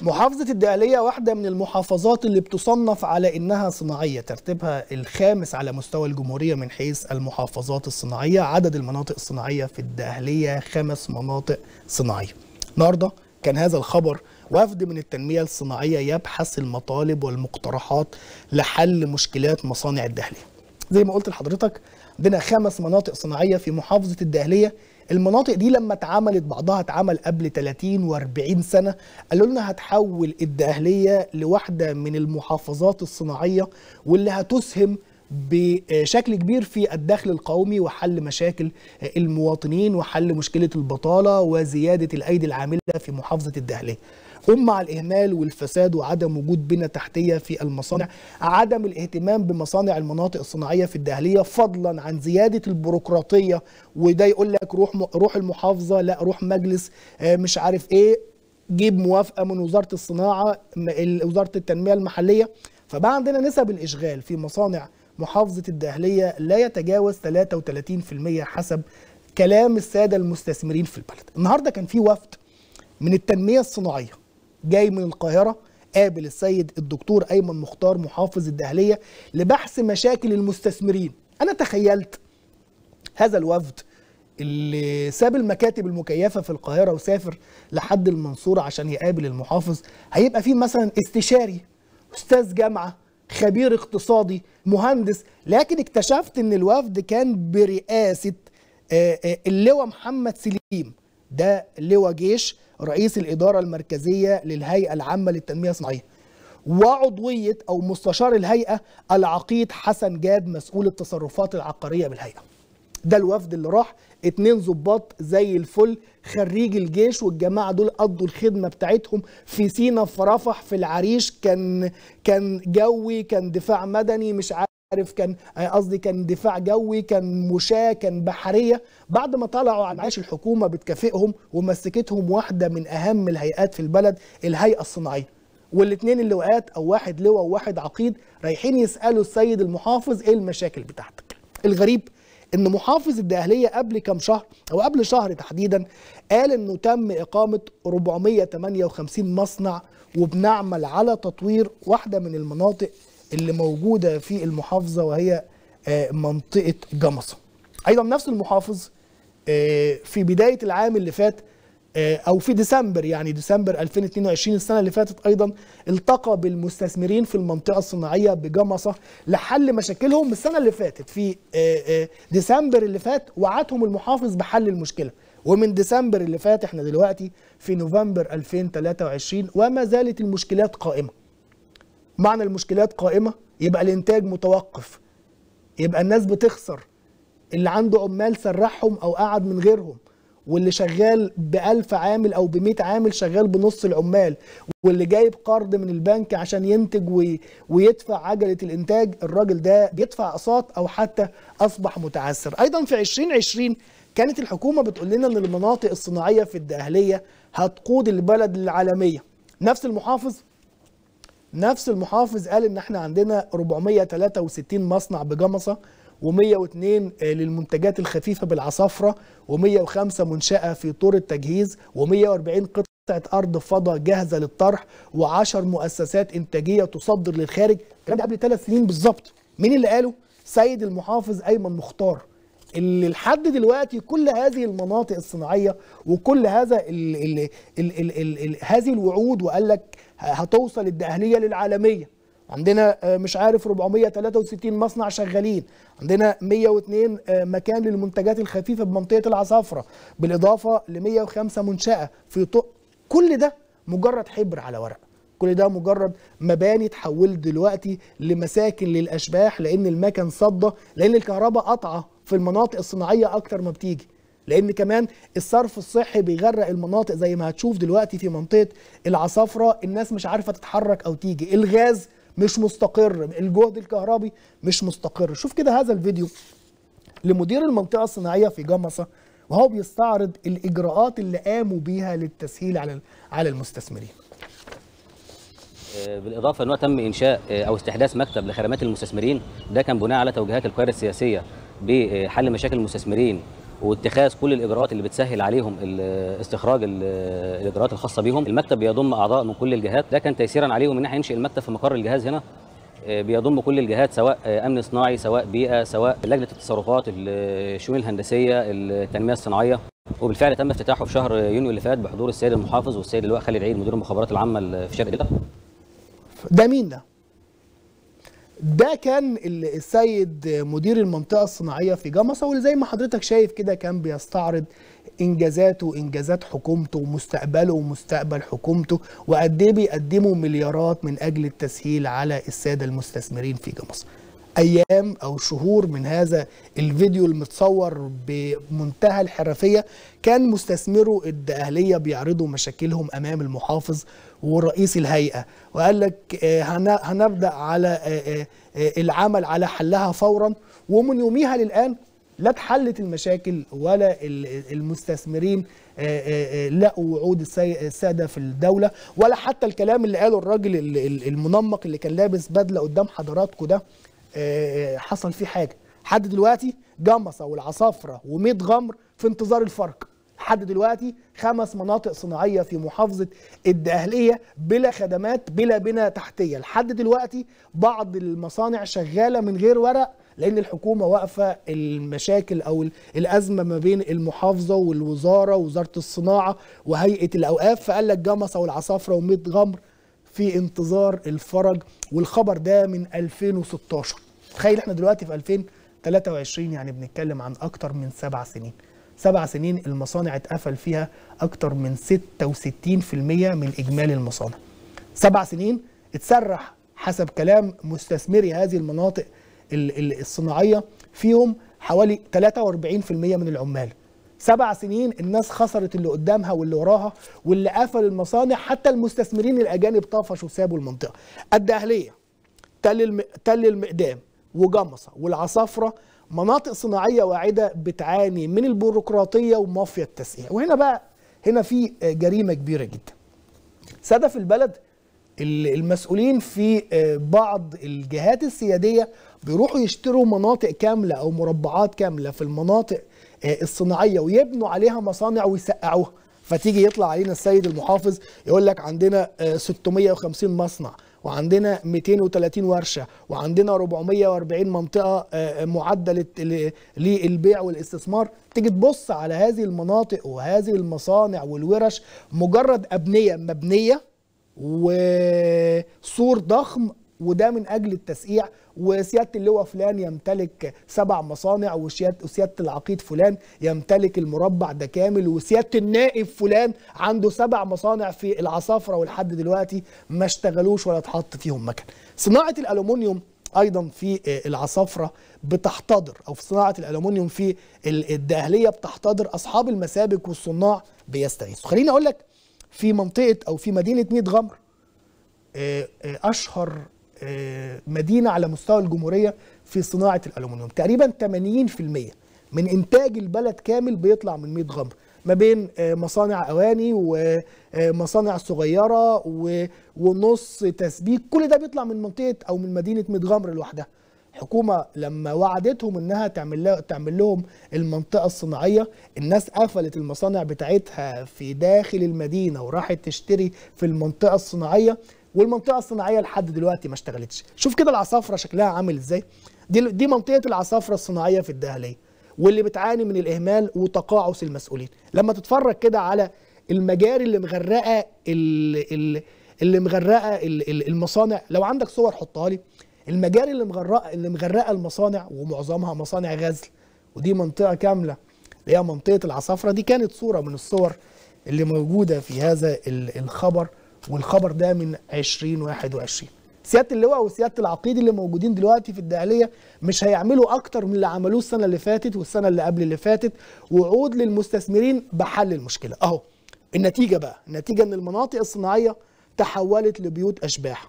محافظة الدقهلية واحدة من المحافظات اللي بتصنف على إنها صناعية ترتيبها الخامس على مستوى الجمهورية من حيث المحافظات الصناعية عدد المناطق الصناعية في الدقهلية خمس مناطق صناعية النهاردة كان هذا الخبر وفد من التنمية الصناعية يبحث المطالب والمقترحات لحل مشكلات مصانع الدهلية زي ما قلت لحضرتك عندنا خمس مناطق صناعية في محافظة الدهلية المناطق دي لما اتعملت بعضها اتعمل قبل 30 و40 سنة قالوا لنا هتحول الدقهلية لواحدة من المحافظات الصناعية واللي هتسهم بشكل كبير في الدخل القومي وحل مشاكل المواطنين وحل مشكلة البطالة وزيادة الأيدي العاملة في محافظة الدهلية هم مع الإهمال والفساد وعدم وجود بنى تحتية في المصانع عدم الاهتمام بمصانع المناطق الصناعية في الدهلية فضلا عن زيادة البيروقراطية وده يقول لك روح روح المحافظة لا روح مجلس مش عارف ايه جيب موافقة من وزارة الصناعة وزارة التنمية المحلية فبقى عندنا نسب الإشغال في مصانع محافظة الدهلية لا يتجاوز 33% حسب كلام السادة المستثمرين في البلد النهاردة كان في وفد من التنمية الصناعية جاي من القاهرة قابل السيد الدكتور أيمن مختار محافظ الدهلية لبحث مشاكل المستثمرين أنا تخيلت هذا الوفد اللي ساب المكاتب المكيفة في القاهرة وسافر لحد المنصورة عشان يقابل المحافظ هيبقى فيه مثلا استشاري أستاذ جامعة خبير اقتصادي مهندس لكن اكتشفت ان الوفد كان برئاسة اللواء محمد سليم ده لواء جيش رئيس الإدارة المركزية للهيئة العامة للتنمية الصناعية وعضوية أو مستشار الهيئة العقيد حسن جاد مسؤول التصرفات العقارية بالهيئة ده الوفد اللي راح اتنين ظباط زي الفل خريج الجيش والجماعة دول قضوا الخدمة بتاعتهم في سينا في رفح في العريش كان كان جوي كان دفاع مدني مش عارف عارف كان قصدي كان دفاع جوي كان مشاة كان بحرية بعد ما طلعوا عن عيش الحكومة بتكافئهم ومسكتهم واحدة من أهم الهيئات في البلد الهيئة الصناعية والاثنين اللواءات أو واحد لواء وواحد عقيد رايحين يسألوا السيد المحافظ إيه المشاكل بتاعتك الغريب ان محافظ الدقهليه قبل كام شهر او قبل شهر تحديدا قال انه تم اقامه 458 مصنع وبنعمل على تطوير واحده من المناطق اللي موجوده في المحافظه وهي منطقه جمصه. ايضا نفس المحافظ في بدايه العام اللي فات او في ديسمبر يعني ديسمبر 2022 السنه اللي فاتت ايضا التقى بالمستثمرين في المنطقه الصناعيه بجمصه لحل مشاكلهم السنه اللي فاتت في ديسمبر اللي فات وعدهم المحافظ بحل المشكله ومن ديسمبر اللي فات احنا دلوقتي في نوفمبر 2023 وما زالت المشكلات قائمه معنى المشكلات قائمه يبقى الانتاج متوقف يبقى الناس بتخسر اللي عنده عمال سرحهم او قعد من غيرهم واللي شغال بألف عامل أو بمئة عامل شغال بنص العمال واللي جايب قرض من البنك عشان ينتج وي ويدفع عجلة الإنتاج الراجل ده بيدفع أقساط أو حتى أصبح متعثر أيضا في 2020 كانت الحكومة بتقول لنا أن المناطق الصناعية في الدقهلية هتقود البلد للعالمية نفس المحافظ نفس المحافظ قال ان احنا عندنا 463 مصنع بجمصه و102 للمنتجات الخفيفة بالعصافرة و105 منشأة في طور التجهيز و140 قطعة أرض فضاء جاهزة للطرح و10 مؤسسات إنتاجية تصدر للخارج الكلام ده قبل ثلاث سنين بالظبط مين اللي قاله؟ سيد المحافظ أيمن مختار اللي لحد دلوقتي كل هذه المناطق الصناعية وكل هذا ال ال ال ال ال ال هذه الوعود وقال لك هتوصل الدقهلية للعالمية عندنا مش عارف 463 مصنع شغالين عندنا 102 مكان للمنتجات الخفيفة بمنطقة العصافرة بالإضافة ل 105 منشأة في طق كل ده مجرد حبر على ورق كل ده مجرد مباني اتحولت دلوقتي لمساكن للأشباح لأن المكن صدى لأن الكهرباء قطعة في المناطق الصناعية أكتر ما بتيجي لان كمان الصرف الصحي بيغرق المناطق زي ما هتشوف دلوقتي في منطقه العصافره الناس مش عارفه تتحرك او تيجي الغاز مش مستقر الجهد الكهربي مش مستقر شوف كده هذا الفيديو لمدير المنطقة الصناعية في جمصة وهو بيستعرض الإجراءات اللي قاموا بيها للتسهيل على على المستثمرين بالاضافه ان هو تم انشاء او استحداث مكتب لخدمات المستثمرين ده كان بناء على توجيهات القياده السياسيه بحل مشاكل المستثمرين واتخاذ كل الاجراءات اللي بتسهل عليهم ال- استخراج ال- الاجراءات الخاصه بيهم المكتب بيضم اعضاء من كل الجهات ده كان تيسيرا عليهم ان احنا ننشئ المكتب في مقر الجهاز هنا آه، بيضم كل الجهات سواء آه، امن صناعي سواء بيئه سواء لجنه التصرفات الشؤون الهندسيه التنميه الصناعيه وبالفعل تم افتتاحه في شهر يونيو اللي فات بحضور السيد المحافظ والسيد اللواء خالد عيد مدير المخابرات العامه في شرق دلتا ده مين ده؟ ده كان ال- السيد مدير المنطقة الصناعية في جمصة واللي زي ما حضرتك شايف كده كان بيستعرض إنجازاته وإنجازات حكومته ومستقبله ومستقبل حكومته وقد إيه بيقدموا مليارات من أجل التسهيل على السادة المستثمرين في جمصة. ايام او شهور من هذا الفيديو المتصور بمنتهى الحرفيه كان مستثمرو الدقهليه بيعرضوا مشاكلهم امام المحافظ ورئيس الهيئه وقال لك آه، هن- هنبدا على آه، آه، آه، العمل على حلها فورا ومن يوميها للان لا اتحلت المشاكل ولا ال- المستثمرين آه، آه، آه، لقوا وعود السي- الساده في الدوله ولا حتى الكلام اللي قاله الراجل ال- ال- المنمق اللي كان لابس بدله قدام حضراتكم ده آه، حصل فيه حاجه لحد دلوقتي جمصه والعصافره وميت غمر في انتظار الفرق لحد دلوقتي خمس مناطق صناعيه في محافظه الدقهليه بلا خدمات بلا بنى تحتيه لحد دلوقتي بعض المصانع شغاله من غير ورق لان الحكومه واقفه المشاكل او ال- الازمه ما بين المحافظه والوزاره ووزاره الصناعه وهيئه الاوقاف فقال لك جمصه والعصافره وميت غمر في انتظار الفرج والخبر ده من 2016 تخيل احنا دلوقتي في 2023 يعني بنتكلم عن اكتر من سبع سنين سبع سنين المصانع اتقفل فيها اكتر من 66% من اجمالي المصانع سبع سنين اتسرح حسب كلام مستثمري هذه المناطق ال- ال- الصناعيه فيهم حوالي 43% من العمال سبع سنين الناس خسرت اللي قدامها واللي وراها واللي قفل المصانع حتى المستثمرين الاجانب طفشوا وسابوا المنطقه الدهليه تل الم... تل المقدام وجمصه والعصافره مناطق صناعيه واعده بتعاني من البيروقراطيه ومافيا التسقيع وهنا بقى هنا في جريمه كبيره جدا ساده في البلد ال- المسؤولين في آه، بعض الجهات السياديه بيروحوا يشتروا مناطق كامله او مربعات كامله في المناطق آه، الصناعيه ويبنوا عليها مصانع ويسقعوها فتيجي يطلع علينا السيد المحافظ يقول لك عندنا آه، 650 مصنع وعندنا 230 ورشه وعندنا 440 منطقه آه، معده للت- ل- للبيع والاستثمار تيجي تبص على هذه المناطق وهذه المصانع والورش مجرد ابنيه مبنيه وسور ضخم وده من اجل التسقيع وسياده اللواء فلان يمتلك سبع مصانع وسياده وسياده العقيد فلان يمتلك المربع ده كامل وسياده النائب فلان عنده سبع مصانع في العصافره ولحد دلوقتي ما اشتغلوش ولا اتحط فيهم مكن. صناعه الالومنيوم ايضا في آه، العصافره بتحتضر او في صناعه الالومنيوم في ال- الدقهليه بتحتضر اصحاب المسابك والصناع بيستغيثوا. خليني اقول لك في منطقه او في مدينه ميت غمر آه، آه، اشهر آه، مدينه على مستوى الجمهوريه في صناعه الالومنيوم تقريبا 80% من انتاج البلد كامل بيطلع من ميت غمر ما بين آه، مصانع اواني ومصانع صغيره و- ونص تسبيك كل ده بيطلع من منطقه او من مدينه ميت غمر لوحدها حكومه لما وعدتهم انها تعمل له تعمل لهم المنطقه الصناعيه الناس قفلت المصانع بتاعتها في داخل المدينه وراحت تشتري في المنطقه الصناعيه والمنطقه الصناعيه لحد دلوقتي ما اشتغلتش شوف كده العصافره شكلها عامل ازاي دي دي منطقه العصافره الصناعيه في الدهليه واللي بتعاني من الاهمال وتقاعس المسؤولين لما تتفرج كده على المجاري اللي مغرقه ال- ال- اللي مغرقه ال- ال- المصانع لو عندك صور حطها لي المجاري اللي مغرقه اللي مغرقه المصانع ومعظمها مصانع غزل ودي منطقه كامله اللي هي منطقه العصافره دي كانت صوره من الصور اللي موجوده في هذا ال- الخبر والخبر ده من 2021 سياده اللواء وسياده العقيد اللي موجودين دلوقتي في الدقهليه مش هيعملوا اكتر من اللي عملوه السنه اللي فاتت والسنه اللي قبل اللي فاتت وعود للمستثمرين بحل المشكله اهو النتيجه بقى النتيجه ان المناطق الصناعيه تحولت لبيوت اشباح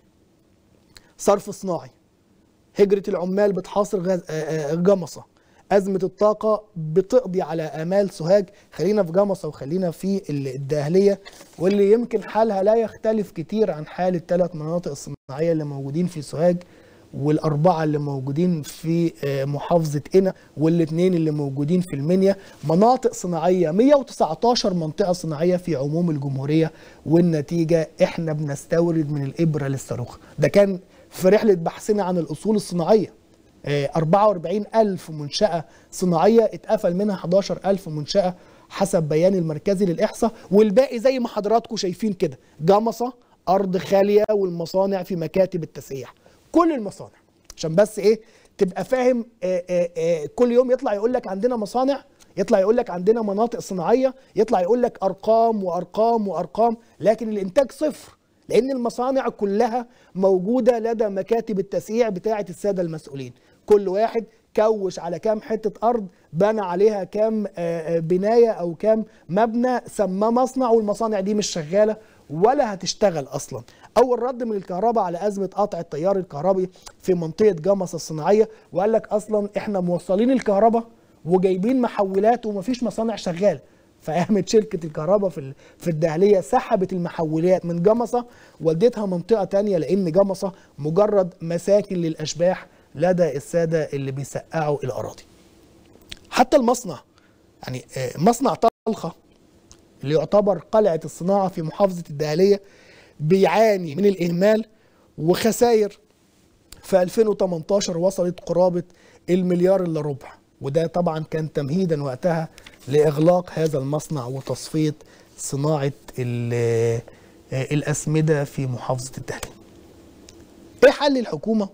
صرف صناعي هجرة العمال بتحاصر غز... آه، آه، جمصة أزمة الطاقة بتقضي على آمال سوهاج خلينا في جمصة وخلينا في ال- الدهلية واللي يمكن حالها لا يختلف كتير عن حال الثلاث مناطق الصناعية اللي موجودين في سوهاج والأربعة اللي موجودين في آه، محافظة قنا والاثنين اللي موجودين في المنيا مناطق صناعية 119 منطقة صناعية في عموم الجمهورية والنتيجة احنا بنستورد من الإبرة للصاروخ ده كان في رحلة بحثنا عن الأصول الصناعية آه، 44 ألف منشأة صناعية اتقفل منها 11 ألف منشأة حسب بيان المركزي للإحصاء والباقي زي ما حضراتكم شايفين كده جمصة أرض خالية والمصانع في مكاتب التسييح كل المصانع عشان بس إيه تبقى فاهم آه، آه، آه، كل يوم يطلع يقول لك عندنا مصانع يطلع يقول لك عندنا مناطق صناعية يطلع يقول لك أرقام وأرقام وأرقام لكن الإنتاج صفر لان المصانع كلها موجوده لدى مكاتب التسييع بتاعه الساده المسؤولين كل واحد كوش على كام حته ارض بنى عليها كام آه، آه، بنايه او كام مبنى سماه مصنع والمصانع دي مش شغاله ولا هتشتغل اصلا اول رد من الكهرباء على ازمه قطع التيار الكهربي في منطقه جمصه الصناعيه وقال لك اصلا احنا موصلين الكهرباء وجايبين محولات ومفيش مصانع شغاله فقامت شركه الكهرباء في ال- في الدهليه سحبت المحولات من جمصه ودتها منطقه تانية لان جمصه مجرد مساكن للاشباح لدى الساده اللي بيسقعوا الاراضي. حتى المصنع يعني آه، مصنع طلخه اللي يعتبر قلعه الصناعه في محافظه الدهليه بيعاني من الاهمال وخسائر في 2018 وصلت قرابة المليار إلا ربع وده طبعا كان تمهيدا وقتها لإغلاق هذا المصنع وتصفية صناعة ال- آه، الأسمدة في محافظة الدهلية إيه حل الحكومة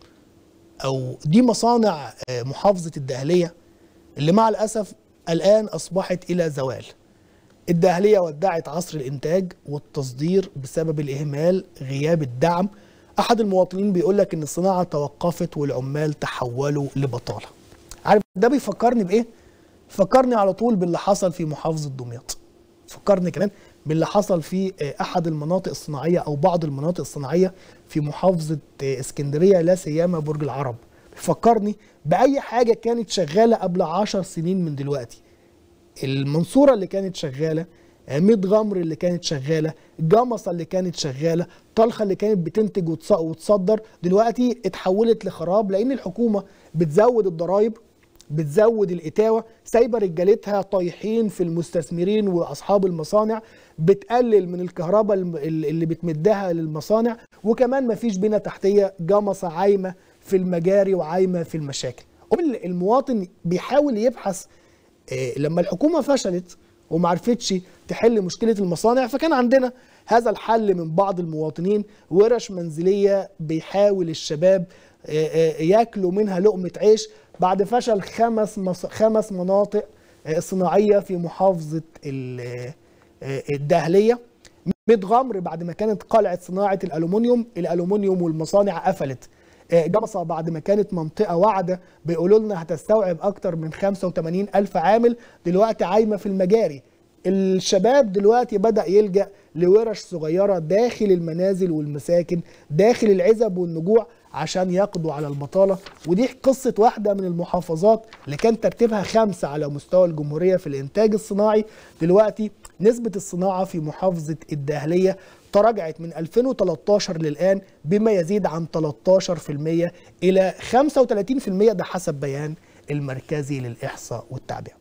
أو دي مصانع آه، محافظة الدهلية اللي مع الأسف الآن أصبحت إلى زوال الدهلية ودعت عصر الإنتاج والتصدير بسبب الإهمال غياب الدعم أحد المواطنين بيقول لك إن الصناعة توقفت والعمال تحولوا لبطالة عارف ده بيفكرني بإيه؟ فكرني على طول باللي حصل في محافظة دمياط فكرني كمان باللي حصل في آه، أحد المناطق الصناعية أو بعض المناطق الصناعية في محافظة آه، اسكندرية لا سيما برج العرب فكرني بأي حاجة كانت شغالة قبل عشر سنين من دلوقتي المنصورة اللي كانت شغالة ميت غمر اللي كانت شغالة جمصة اللي كانت شغالة طلخة اللي كانت بتنتج وتص- وتصدر دلوقتي اتحولت لخراب لأن الحكومة بتزود الضرائب بتزود الإتاوة سايبة رجالتها طايحين في المستثمرين وأصحاب المصانع بتقلل من الكهرباء الم- اللي بتمدها للمصانع وكمان مفيش بنى تحتية جمصة عايمة في المجاري وعايمة في المشاكل المواطن بيحاول يبحث آه، لما الحكومه فشلت وما عرفتش تحل مشكله المصانع فكان عندنا هذا الحل من بعض المواطنين ورش منزليه بيحاول الشباب آه، آه، ياكلوا منها لقمه عيش بعد فشل خمس مص... خمس مناطق آه، صناعيه في محافظه ال- آه، الدهليه ميت غمر بعد ما كانت قلعه صناعه الالومنيوم الالومنيوم والمصانع قفلت آه، جمصة بعد ما كانت منطقة واعدة بيقولوا لنا هتستوعب أكتر من 85 ألف عامل دلوقتي عايمة في المجاري الشباب دلوقتي بدأ يلجأ لورش صغيرة داخل المنازل والمساكن داخل العزب والنجوع عشان يقضوا على البطالة ودي قصة واحدة من المحافظات اللي كان ترتيبها خمسة على مستوى الجمهورية في الإنتاج الصناعي دلوقتي نسبة الصناعة في محافظة الدهلية تراجعت من 2013 للآن بما يزيد عن 13% إلى 35% ده حسب بيان المركزي للإحصاء والتعبئة